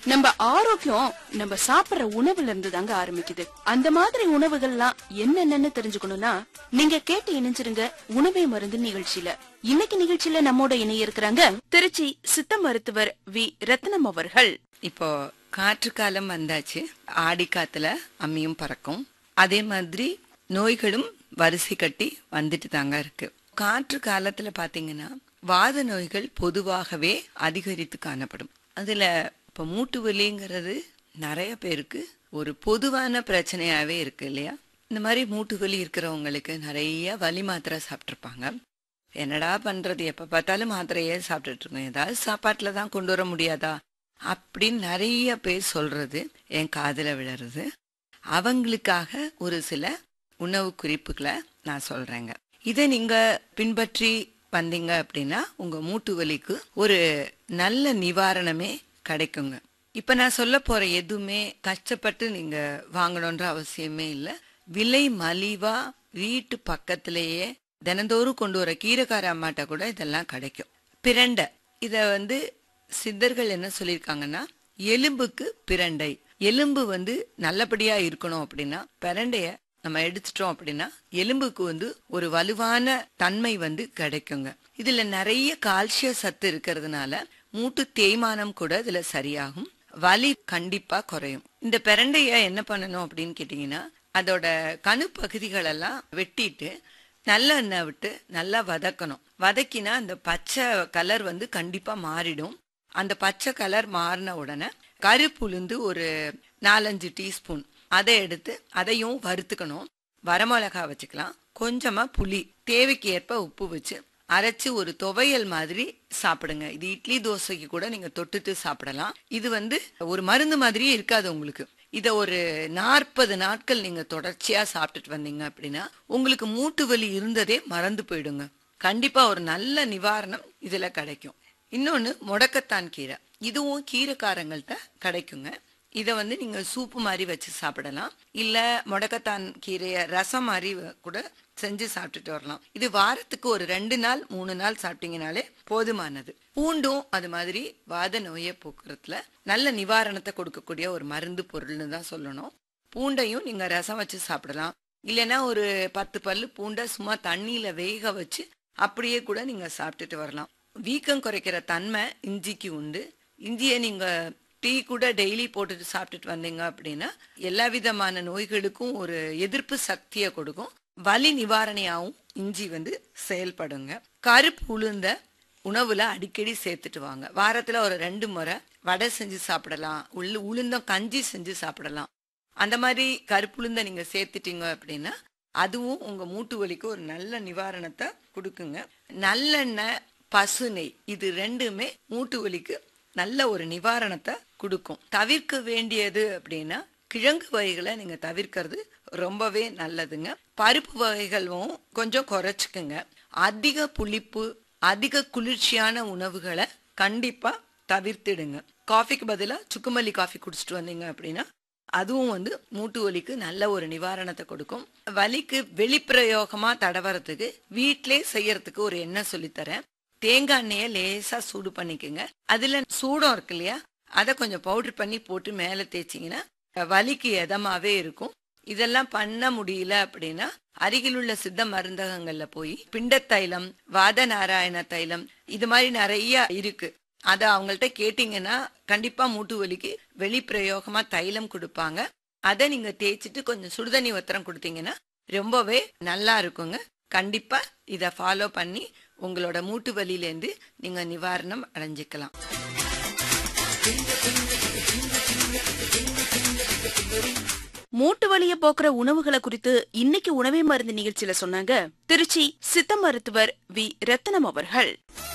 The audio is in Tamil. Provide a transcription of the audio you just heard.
நம்ம ஆரோக்கியம் நம்ம சாப்பிடுற உணவுல இருந்து தாங்க ஆரம்பிக்குது அந்த மாதிரி உணவுகள்லாம் என்னென்னன்னு தெரிஞ்சுக்கணும்னா நீங்க கேட்டு இணைஞ்சிருங்க உணவே மருந்து நிகழ்ச்சியில இன்னைக்கு நிகழ்ச்சியில நம்மோட இணைய இருக்கிறாங்க திருச்சி சித்த மருத்துவர் வி ரத்னம் அவர்கள் இப்போ காற்று காலம் வந்தாச்சு ஆடி காத்துல அம்மியும் பறக்கும் அதே மாதிரி நோய்களும் வரிசை கட்டி வந்துட்டு தாங்க இருக்கு காற்று காலத்துல பாத்தீங்கன்னா வாத நோய்கள் பொதுவாகவே அதிகரித்து காணப்படும் அதுல இப்ப மூட்டு வலிங்கிறது நிறைய பேருக்கு ஒரு பொதுவான பிரச்சனையாவே இருக்கு இல்லையா இந்த மாதிரி மூட்டு வலி இருக்கிறவங்களுக்கு நிறைய வலி மாத்திரை சாப்பிட்ருப்பாங்க என்னடா பண்றது எப்ப பார்த்தாலும் மாத்திரையே சாப்பிட்டுட்டு இருக்கோம் ஏதாவது சாப்பாட்டுல தான் கொண்டு வர முடியாதா அப்படின்னு நிறைய பேர் சொல்றது என் காதுல விழறது அவங்களுக்காக ஒரு சில உணவு குறிப்புகளை நான் சொல்றேங்க இதை நீங்க பின்பற்றி வந்தீங்க அப்படின்னா உங்க மூட்டு வலிக்கு ஒரு நல்ல நிவாரணமே கிடைக்குங்க இப்ப நான் சொல்ல போற எதுவுமே கஷ்டப்பட்டு நீங்க வாங்கணுன்ற அவசியமே இல்லை விலை மலிவா வீட்டு பக்கத்திலேயே தினந்தோறும் கொண்டு வர கீரைக்கார அம்மாட்ட கூட இதெல்லாம் கிடைக்கும் பிரண்டை இத வந்து சித்தர்கள் என்ன சொல்லியிருக்காங்கன்னா எலும்புக்கு பிரண்டை எலும்பு வந்து நல்லபடியா இருக்கணும் அப்படின்னா பிரண்டைய நம்ம எடுத்துட்டோம் அப்படின்னா எலும்புக்கு வந்து ஒரு வலுவான தன்மை வந்து கிடைக்குங்க இதுல நிறைய கால்சிய சத்து இருக்கிறதுனால மூட்டு தேய்மானம் கூட இதுல சரியாகும் வலி கண்டிப்பா குறையும் இந்த பிரண்டைய என்ன பண்ணணும் அப்படின்னு கேட்டீங்கன்னா அதோட கணு பகுதிகளெல்லாம் வெட்டிட்டு நல்லெண்ணெய் விட்டு நல்லா வதக்கணும் வதக்கினா அந்த பச்சை கலர் வந்து கண்டிப்பா மாறிடும் அந்த பச்சை கலர் மாறின உடனே கருப்புளுந்து ஒரு நாலஞ்சு டீஸ்பூன் அதை எடுத்து அதையும் வறுத்துக்கணும் வரமிளகா வச்சுக்கலாம் கொஞ்சமா புளி தேவைக்கு ஏற்ப உப்பு வச்சு அரைச்சு ஒரு துவையல் மாதிரி சாப்பிடுங்க இது இட்லி தோசைக்கு கூட நீங்க தொட்டுட்டு சாப்பிடலாம் இது வந்து ஒரு மருந்து மாதிரியே இருக்காது உங்களுக்கு இத ஒரு நாற்பது நாட்கள் நீங்க தொடர்ச்சியா சாப்பிட்டுட்டு வந்தீங்க அப்படின்னா உங்களுக்கு மூட்டு வலி இருந்ததே மறந்து போயிடுங்க கண்டிப்பா ஒரு நல்ல நிவாரணம் இதுல கிடைக்கும் இன்னொன்னு முடக்கத்தான் கீரை இதுவும் கீரைக்காரங்கள்ட்ட கிடைக்குங்க இதை வந்து நீங்க சூப்பு மாதிரி வச்சு சாப்பிடலாம் இல்ல முடக்கத்தான் கீரைய ரசம் மாதிரி கூட செஞ்சு சாப்பிட்டுட்டு வரலாம் இது வாரத்துக்கு ஒரு ரெண்டு நாள் மூணு நாள் சாப்பிட்டீங்கனாலே போதுமானது பூண்டும் அது மாதிரி வாத நோயை போக்குறதுல நல்ல நிவாரணத்தை கொடுக்கக்கூடிய ஒரு மருந்து பொருள்னு தான் சொல்லணும் பூண்டையும் நீங்க ரசம் வச்சு சாப்பிடலாம் இல்லைன்னா ஒரு பத்து பல்லு பூண்டை சும்மா தண்ணியில வேக வச்சு அப்படியே கூட நீங்க சாப்பிட்டுட்டு வரலாம் வீக்கம் குறைக்கிற தன்மை இஞ்சிக்கு உண்டு இஞ்சியை நீங்க டீ கூட டெய்லி போட்டுட்டு சாப்பிட்டுட்டு வந்தீங்க அப்படின்னா எல்லா விதமான நோய்களுக்கும் ஒரு எதிர்ப்பு சக்தியை கொடுக்கும் வலி நிவாரணியாவும் இஞ்சி வந்து செயல்படுங்க கருப்பு உளுந்த உணவுல அடிக்கடி சேர்த்துட்டு வாங்க வாரத்துல ஒரு ரெண்டு முறை வடை செஞ்சு சாப்பிடலாம் உள்ள உளுந்தம் கஞ்சி செஞ்சு சாப்பிடலாம் அந்த மாதிரி கருப்புளுந்த நீங்க சேர்த்துட்டீங்க அப்படின்னா அதுவும் உங்க மூட்டு வலிக்கு ஒரு நல்ல நிவாரணத்தை கொடுக்குங்க நல்லெண்ணெய் பசு நெய் இது ரெண்டுமே மூட்டு வலிக்கு நல்ல ஒரு நிவாரணத்தை கொடுக்கும் தவிர்க்க வேண்டியது அப்படின்னா கிழங்கு வகைகளை நீங்க தவிர்க்கிறது ரொம்பவே நல்லதுங்க பருப்பு வகைகளும் கொஞ்சம் குறைச்சிக்குங்க அதிக புளிப்பு அதிக குளிர்ச்சியான உணவுகளை கண்டிப்பா தவிர்த்திடுங்க காஃபிக்கு பதிலா சுக்குமல்லி காஃபி குடிச்சிட்டு வந்தீங்க அப்படின்னா அதுவும் வந்து மூட்டு வலிக்கு நல்ல ஒரு நிவாரணத்தை கொடுக்கும் வலிக்கு வெளிப்பிரயோகமா தடவறதுக்கு வீட்டிலே செய்யறதுக்கு ஒரு எண்ணெய் சொல்லித்தரேன் தேங்காய் எண்ணெயை லேசா சூடு பண்ணிக்கோங்க அதுல சூடம் இருக்கு இல்லையா அதை கொஞ்சம் பவுடர் பண்ணி போட்டு மேல தேய்ச்சிங்கன்னா வலிக்கு எதமாவே இருக்கும் இதெல்லாம் பண்ண முடியல அப்படின்னா அருகிலுள்ள சித்த மருந்தகங்கள்ல போய் பிண்ட தைலம் வாத நாராயண தைலம் இது மாதிரி நிறைய இருக்கு அத அவங்கள்ட்ட கேட்டீங்கன்னா கண்டிப்பா மூட்டு வலிக்கு வெளிப்பிரயோகமா தைலம் கொடுப்பாங்க அதை நீங்க தேய்ச்சிட்டு கொஞ்சம் சுடுதண்ணி ஒத்தரம் கொடுத்தீங்கன்னா ரொம்பவே நல்லா இருக்குங்க கண்டிப்பா இத ஃபாலோ பண்ணி உங்களோட மூட்டு வலியிலேருந்து நீங்க நிவாரணம் அடைஞ்சிக்கலாம் மூட்டு வலிய போக்குற உணவுகளை குறித்து இன்னைக்கு உணவே மருந்து நிகழ்ச்சியில சொன்னாங்க திருச்சி சித்த மருத்துவர் வி ரத்னம் அவர்கள்